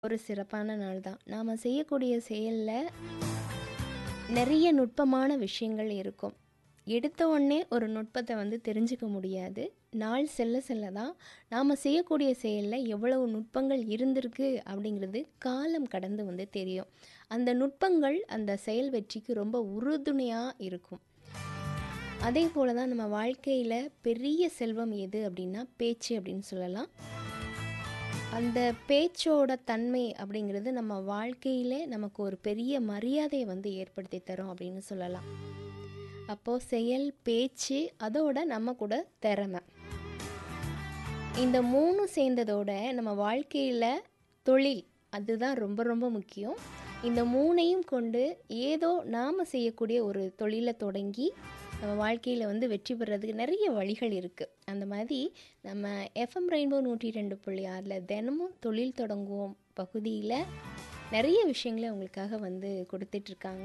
ஒரு சிறப்பான நாள் தான். நாம செய்யக்கூடிய செயல்ல நெறைய நுட்பமான விஷயங்கள் இருக்கும். எடுத்த உடனே ஒரு நுட்பத்த வந்து தெரிஞ்சுக்க முடியாது. நாள் செல்ல செல்ல தான் நாம செய்யக்கூடிய செயல்ல எவ்வளவு நுட்பங்கள் இருந்திருக்கு அப்படிங்கிறது காலம் கடந்து வந்து தெரியும். அந்த நுட்பங்கள் அந்த செயல் வெற்றிக்கு ரொம்ப உறுதுணையா இருக்கும். அதே போல தான் நம்ம வாழ்க்கையில பெரிய செல்வம் எது அப்படின்னா, பேச்சு அப்படின்னு சொல்லலாம். அந்த பேச்சோட தன்மை அப்படிங்கிறது நம்ம வாழ்க்கையிலே நமக்கு ஒரு பெரிய மரியாதைய வந்து ஏற்படுத்தி தரும் அப்படின்னு சொல்லலாம். அப்போ செயல், பேச்சு அதோட நம்ம கூட திறமை. இந்த 3ம் சேர்ந்ததோட நம்ம வாழ்க்கையில தொழில் அதுதான் ரொம்ப ரொம்ப முக்கியம். இந்த 3யும் கொண்டு ஏதோ நாம செய்யக்கூடிய ஒரு தொழில தொடங்கி நம்ம வாழ்க்கையில வந்து வெற்றி பெறதுக்கு நெறைய வழிகள் இருக்கு. அந்த மாதிரி நம்ம எஃப்எம் ரெயின்போ 102.6ல தினமும் தொழில் தொடங்குவோம் பகுதியில நெறைய விஷயங்கள உங்களுக்காக வந்து குடுத்துட்ருக்காங்க.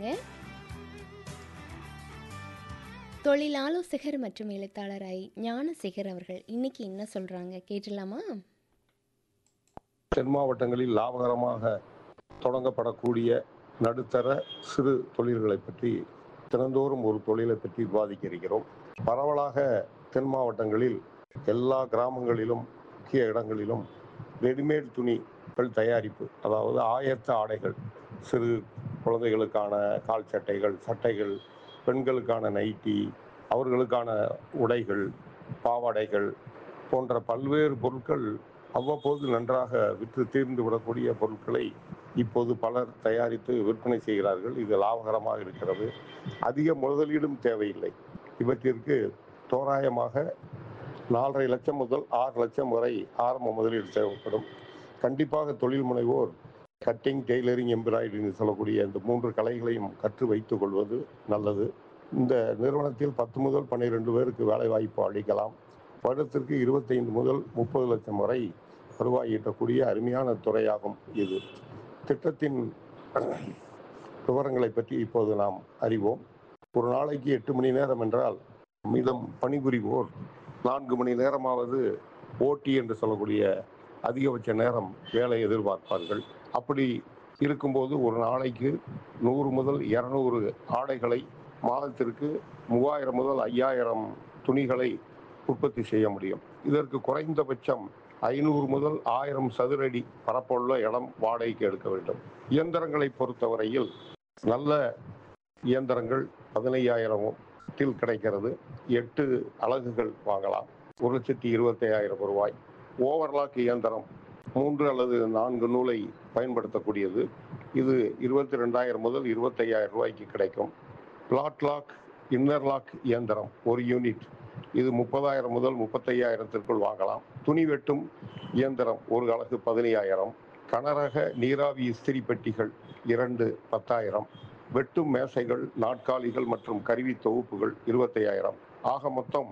தொழில் ஆலோசகர் மற்றும் எழுத்தாளர் ஐ. ஞானசேகர் அவர்கள் இன்னைக்கு என்ன சொல்றாங்க கேட்டுடலாமா? தென் மாவட்டங்களில் லாபகரமாக தொடங்கப்படக்கூடிய நடுத்தர சிறு தொழில்களை பற்றி தினந்தோறும் ஒரு தொழிலை பற்றி விவாதிக்க இருக்கிறோம். பரவலாக தென் மாவட்டங்களில் எல்லா கிராமங்களிலும் முக்கிய இடங்களிலும் ரெடிமேட் துணிகள் தயாரிப்பு அதாவது ஆயத்த ஆடைகள் சிறு குழந்தைகளுக்கான கால் சட்டைகள், சட்டைகள், பெண்களுக்கான நைட்டி, அவர்களுக்கான உடைகள், பாவாடைகள் போன்ற பல்வேறு பொருட்கள் அவ்வப்போது நன்றாக விற்று தீர்ந்து விடக்கூடிய பொருட்களை இப்போது பலர் தயாரித்து விற்பனை செய்கிறார்கள். இது லாபகரமாக இருக்கிறது. அதிக முதலீடும் தேவையில்லை. இவற்றிற்கு தோராயமாக 4,5 லட்சம் முதல் 6 லட்சம் வரை ஆரம்ப முதலீடு தேவைப்படும். கண்டிப்பாக தொழில் முனைவோர் கட்டிங், டெய்லரிங், எம்ப்ராய்டரி என்று சொல்லக்கூடிய இந்த 3 கலைகளையும் கற்று வைத்துக் கொள்வது நல்லது. இந்த நிறுவனத்தில் 10 முதல் 12 பேருக்கு வேலை வாய்ப்பு அளிக்கலாம். வருடத்திற்கு 25 முதல் 30 லட்சம் வரை வருவாய் ஈட்டக்கூடிய அருமையான துறையாகும் இது. திட்டத்தின் விவரங்களை பற்றி இப்போது நாம் அறிவோம். ஒரு நாளைக்கு 8 மணி நேரம் என்றால் மீதம் பணிபுரிவோர் 4 மணி நேரமாவது ஓடி என்று சொல்லக்கூடிய அதிகபட்ச நேரம் வேலை எதிர்பார்ப்பார்கள். அப்படி இருக்கும்போது ஒரு நாளைக்கு 100 முதல் 200 ஆடைகளை மாதத்திற்கு 3000 முதல் 5000 துணிகளை உற்பத்தி செய்ய முடியும். இதற்கு குறைந்தபட்சம் 500 முதல் 1000 சதுரடி பரப்புள்ள இடம் வாடகைக்கு எடுக்க வேண்டும். இயந்திரங்களை பொறுத்தவரையில் நல்ல இயந்திரங்கள் 15,000த்தில் கிடைக்கிறது. 8 அலகுகள் வாங்கலாம். ரூ. 1,25,000 ஓவர்லாக் இயந்திரம் 3 அல்லது 4 நூலை பயன்படுத்தக்கூடியது. இது 22,000 முதல் 25,000 ரூபாய்க்கு கிடைக்கும். பிளாட் லாக், இன்னர் லாக் இயந்திரம் 1 யூனிட் இது 30,000 முதல் 35,000த்திற்குள் வாங்கலாம். துணி வெட்டும் இயந்திரம் ஒரு அலகு 15,000 கனரக நீராவி இஸ்திரி பெட்டிகள் 2 10,000 வெட்டும் மேசைகள், நாற்காலிகள் மற்றும் கருவி தொகுப்புகள் 25,000 ஆக மொத்தம்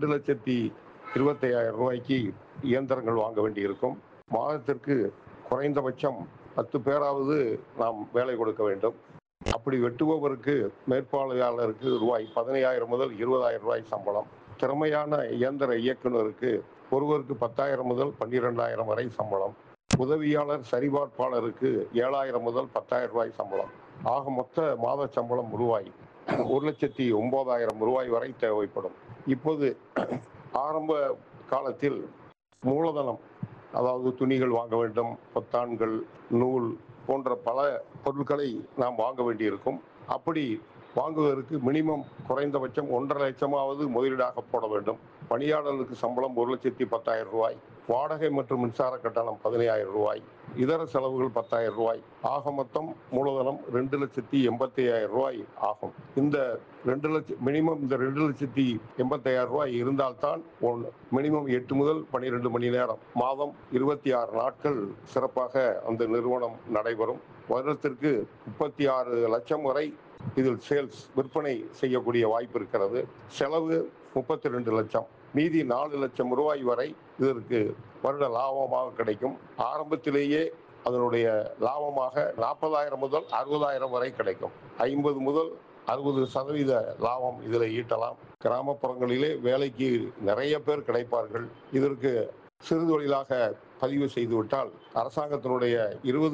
2,25,000 ரூபாய்க்கு இயந்திரங்கள் வாங்க வேண்டியிருக்கும். மாதத்திற்கு குறைந்தபட்சம் 10 பேராவது நாம் வேலை கொடுக்க வேண்டும். அப்படி வெட்டுபவருக்கு மேற்பார்வையாளருக்கு ரூபாய் 15,000 முதல் 20,000 ரூபாய் சம்பளம். திறமையான இயந்திர இயக்குனருக்கு ஒருவருக்கு 10,000 முதல் 12,000 வரை சம்பளம். உதவியாளர் சரிபார்ப்பாளருக்கு 7,000 முதல் 10,000 ரூபாய் சம்பளம். ஆக மொத்த மாத சம்பளம் ரூபாய் 1,09,000 ரூபாய் வரை தேவைப்படும். இப்போது ஆரம்ப காலத்தில் மூலதனம் அதாவது துணிகள் வாங்க வேண்டும், பொத்தான்கள், நூல் போன்ற பல பொருட்களை நாம் வாங்க வேண்டியிருக்கும். அப்படி வாங்குவதற்கு மினிமம் குறைந்தபட்சம் 1,50,000 லட்சமாவது முதலீடாக போட வேண்டும். பணியாளருக்கு சம்பளம் 1,10,000 ரூபாய். வாடகை மற்றும் மின்சார கட்டணம் 15,000 ரூபாய். இதர செலவுகள் 10,000 ரூபாய். ஆக மொத்தம் மூலதனம் 2,85,000 ரூபாய் ஆகும். இந்த 2 லட்சம் மினிமம் இந்த 2,85,000 ரூபாய் இருந்தால்தான் மினிமம் 8 முதல் 12 மணி நேரம் மாதம் 26 நாட்கள் சிறப்பாக அந்த நிறுவனம் நடைபெறும். வருடத்திற்கு 36 லட்சம் வரை இதில் சேல்ஸ் விற்பனை செய்யக்கூடிய வாய்ப்பு இருக்கிறது. செலவு 32 லட்சம். மீதி 4 லட்சம் ரூபாய் வரை இதற்கு வருட லாபமாக கிடைக்கும். ஆரம்பத்திலேயே அதனுடைய லாபமாக 40,000 முதல் 60,000 வரை கிடைக்கும். 50 முதல் 60 சதவீத லாபம் இதில் ஈட்டலாம். கிராமப்புறங்களிலே வேலைக்கு நிறைய பேர் கிடைப்பார்கள். இதற்கு சிறு தொழிலாக பதிவு செய்துவிட்டால் அரசாங்கத்தினுடைய 20